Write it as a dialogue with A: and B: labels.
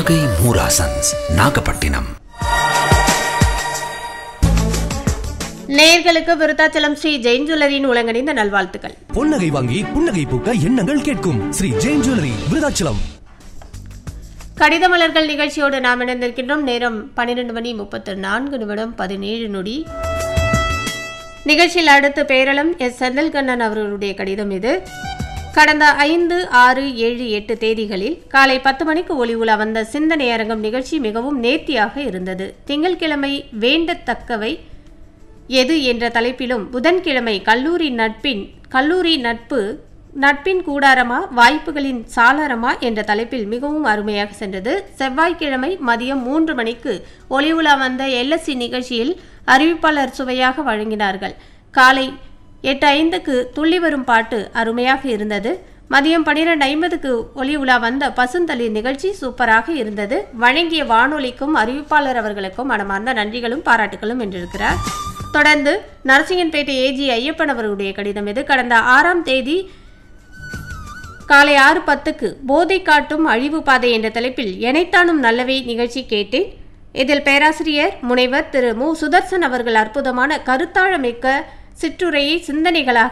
A: நாகை மூராசன்ஸ் நாகப்பட்டினம்
B: நேயர்களுக்கு விருத்தாச்சலம் ஸ்ரீ ஜெயின் ஜுவல்லரியின் உலகணிந்த நல்வாழ்த்துக்கள்
C: பொன்னகை வாங்கி புன்னகை பூக்க எண்ணங்கள் கேட்கும் ஸ்ரீ ஜெயின் ஜுவல்லரி விருதாச்சலம்
B: கடித மலர்கள் நிகழ்ச்சியோடு நாம் இணைந்திருக்கின்றோம் நேரம் பன்னிரெண்டு மணி முப்பத்து நான்கு நிமிடம் பதினேழு நொடி நிகழ்ச்சியில் அடுத்து பேரளம் எஸ் செந்தில்கண்ணன் அவர்களுடைய கடிதம் இது கடந்த ஐந்து ஆறு ஏழு எட்டு தேதிகளில் காலை பத்து மணிக்கு ஒளி உலா வந்த சிந்தனை அரங்கம் நிகழ்ச்சி மிகவும் நேர்த்தியாக இருந்தது திங்கட்கிழமை வேண்டத்தக்கவை எது என்ற தலைப்பிலும் புதன்கிழமை கல்லூரி நட்பின் கல்லூரி நட்பு நட்பின் கூடாரமா வாய்ப்புகளின் சாளரமா என்ற தலைப்பில் மிகவும் அருமையாக சென்றது செவ்வாய்க்கிழமை மதியம் மூன்று மணிக்கு ஒளி உலா வந்த எல்எஸ்சி நிகழ்ச்சியில் அறிவிப்பாளர் சுவையாக வழங்கினார்கள் காலை எட்டு ஐந்துக்கு துள்ளி வரும் பாட்டு அருமையாக இருந்தது மதியம் பன்னிரெண்டு ஐம்பதுக்கு ஒளி உலா வந்த பசுந்தளிர் நிகழ்ச்சி சூப்பராக இருந்தது வழங்கிய வானொலிக்கும் அறிவிப்பாளர் அவர்களுக்கும் மனமார்ந்த நன்றிகளும் பாராட்டுகளும் என்றிருக்கிறார் தொடர்ந்து நரசிங்கன்பேட்டை ஏஜி ஐயப்பன் அவர்களுடைய கடிதம் இது கடந்த ஆறாம் தேதி காலை ஆறு பத்துக்கு போதை காட்டும் அழிவு பாதை என்ற தலைப்பில் எனைத்தானும் நல்லவை நிகழ்ச்சி கேட்டேன் இதில் பேராசிரியர் முனைவர் திரு மு சுதர்சன் அவர்கள் அற்புதமான கருத்தாழமிக்க சிற்றுரையை சிந்தனைகளாக